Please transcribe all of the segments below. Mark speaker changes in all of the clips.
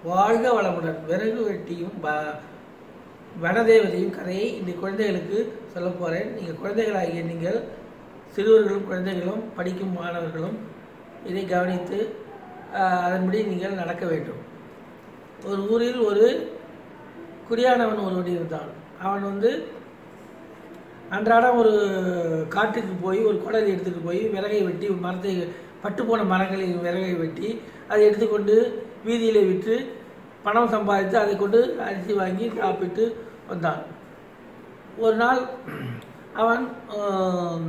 Speaker 1: வாழ்க வளமுடன் விறகு வெட்டியும் வ- வனதேவதையும் கதையை இந்த குழந்தைகளுக்கு சொல்ல போகிறேன் நீங்கள் குழந்தைகளாகிய நீங்கள் சிறுவர்களும் குழந்தைகளும் படிக்கும் மாணவர்களும் இதை கவனித்து ஆஹ், அதன்படி நீங்கள் நடக்க வேண்டும் ஒரு ஊரில் ஒரு குடியானவன் ஒருவன் இருந்தான் அவன் வந்து அன்றாடம் ஒரு காட்டுக்கு போய் ஒரு குடலை எடுத்துகிட்டு போய் விறகை வெட்டி ஒரு மரத்தை பட்டு போன மரங்களில் விறகை வெட்டி அதை எடுத்துக்கொண்டு வீதியில் விற்று பணம் சம்பாதித்து அதை கொண்டு அரிசி வாங்கி சாப்பிட்டு வந்தான் ஒரு நாள் அவன் ஆம்,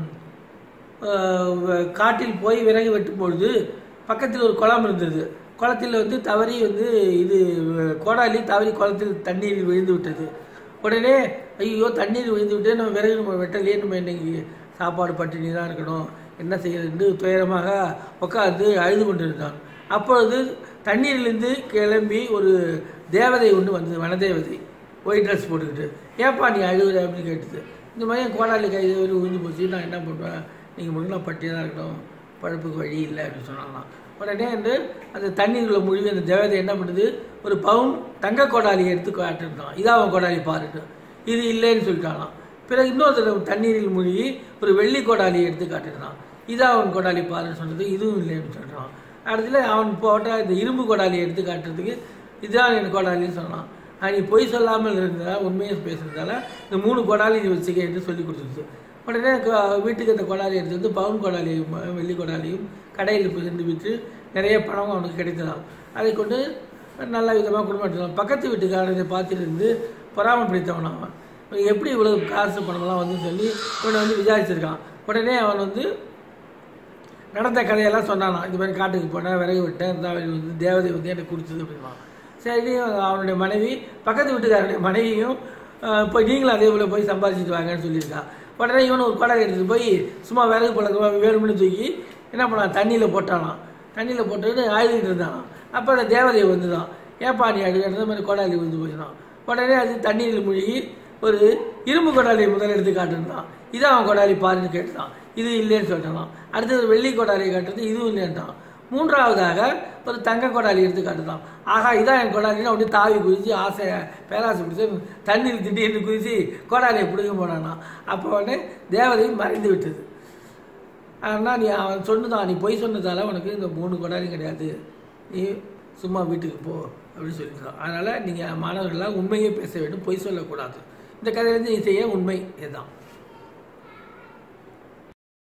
Speaker 1: ஆஹ், காட்டில் போய் விறகு வெட்டும் பொழுது பக்கத்தில் ஒரு குளம் இருந்தது குளத்தில் வந்து தவறி வந்து இது கோடாலி தவறி குளத்தில் தண்ணீரில் விழுந்து விட்டது உடனே ஐயோ தண்ணீர் விழுந்து விட்டு நம்ம விறகு நம்ம வெட்டலையே நம்ம இன்னைக்கு சாப்பாடு பட்டினி தான் இருக்கணும் என்ன செய்யறது என்று துயரமாக உட்கார்ந்து அழுது கொண்டிருந்தான் அப்பொழுது தண்ணீரிலிருந்து கிளம்பி ஒரு தேவதை ஒன்று வந்தது வனதேவதை ஒயிட் ட்ரெஸ் போட்டுக்கிட்டு ஏப்பா நீ அழுகுற அப்படின்னு கேட்டுது இந்த மாதிரி என் கோடாலி கை வரை விழுந்து போச்சு நான் என்ன பண்ணுவேன் நீங்கள் மட்டும் நான் பட்டியாக தான் இருக்கணும் பழப்புக்கு வழி இல்லை அப்படின்னு சொன்னாங்களாம் உடனே வந்து அந்த தண்ணீருக்குள்ள மூழ்கி அந்த தேவதை என்ன பண்ணுது ஒரு பவுன் தங்க கோடாலியை எடுத்து காட்டிருந்தான் இதான் அவன் கோடாலி பாருட்டு இது இல்லைன்னு சொல்லிட்டானாம் பிறகு இன்னொரு தடவை தண்ணீரில் மூழ்கி ஒரு வெள்ளி கோடாலியை எடுத்து காட்டிருந்தான் இதான் அவன் கோடாலி பாருன்னு சொன்னது இதுவும் இல்லைன்னு சொல்கிறான் அடுத்துல அவன் போட்ட இந்த இரும்பு கோடாலியை எடுத்து காட்டுறதுக்கு இதுதான் என் கோடாலின்னு சொன்னான் ஆனா, நீ பொய் சொல்லாமல் இருந்ததா உண்மையை பேசுறதால இந்த மூணு கோடாலி நீ வச்சுக்க என்று சொல்லி கொடுத்துருச்சு உடனே க- வீட்டுக்கு அந்த கோடாலி எடுத்து வந்து பவுன் கோடாலியும் அஹ், வெள்ளி கோடாலியும் கடையில் போய் சென்று விற்று நிறைய பணம் அவனுக்கு கிடைத்ததாம் அதை கொண்டு நல்ல விதமாக குடும்பம் நடத்தினான். பக்கத்து வீட்டுக்காரனை பார்த்துட்டு இருந்து பொறாமை பிடித்தவன் அவன் இவன் எப்படி இவ்வளவு காசு பணம்லாம் வந்து சொல்லி இவனை வந்து விசாரிச்சிருக்கான் உடனே அவன் வந்து நடந்த கதையெல்லாம் சொன்னானாம் இது மாதிரி காட்டுக்கு போனேன் விறகு விட்டேன் இந்த மாதிரி வந்து தேவதை வந்து எனக்கு கொடுத்தது அப்படின்னா சரி அவனுடைய மனைவி பக்கத்து வீட்டுக்காரனுடைய மனைவியும் அஹ், போய் நீங்களும் அதே போல் போய் சம்பாதிச்சிட்டு வாங்கன்னு சொல்லியிருக்கான் உடனே இவன் ஒரு குடை எடுத்துட்டு போய் சும்மா விறகு பழக்கமா வேணும்னு தூக்கி என்ன பண்ணான் தண்ணியில் போட்டானாம் தண்ணியில் போட்டுக்கிட்டு அழுதுகிட்டு இருந்தானாம் அப்போ அந்த தேவதை வந்துதான் ஏப்பா நீ அழுகிறது மாதிரி கோடாலி விழுந்து போயிடான் உடனே அது தண்ணீரில் மூழ்கி ஒரு இரும்பு கொடாலியை முதல்ல எடுத்து காட்டுனான் இதான் அவன் கொடாலி பாருன்னு கேட்டுதான் இது இல்லைன்னு சொல்லிட்டான் அடுத்தது ஒரு வெள்ளி கொடாலியை காட்டுறது இதுவும் இல்லைன்ட்டான் மூன்றாவதாக ஒரு தங்க கொடாலி எடுத்து காட்டுதான் ஆகா இதான் என் கொடாலின்னு அப்படியே தாவி குதிச்சு ஆசை பேராசை பிடிச்சி தண்ணீர் திடீர்னு குதிச்சு கொடாலியை பிடிக்க போனானா அப்போ உடனே தேவதையும் மறைந்து விட்டது ஆனால் நீ அவன் சொன்னதான் நீ பொய் சொன்னதால உனக்கு இந்த மூணு கொடாலியும் கிடையாது நீ சும்மா வீட்டுக்கு போ அப்படின்னு சொல்லிட்டான் அதனால் நீங்கள் மாணவர்கள்லாம் உண்மையே பேச வேண்டும் பொய் சொல்லக்கூடாது இந்த கதையிலேருந்து நீ செய்ய உண்மை இதுதான்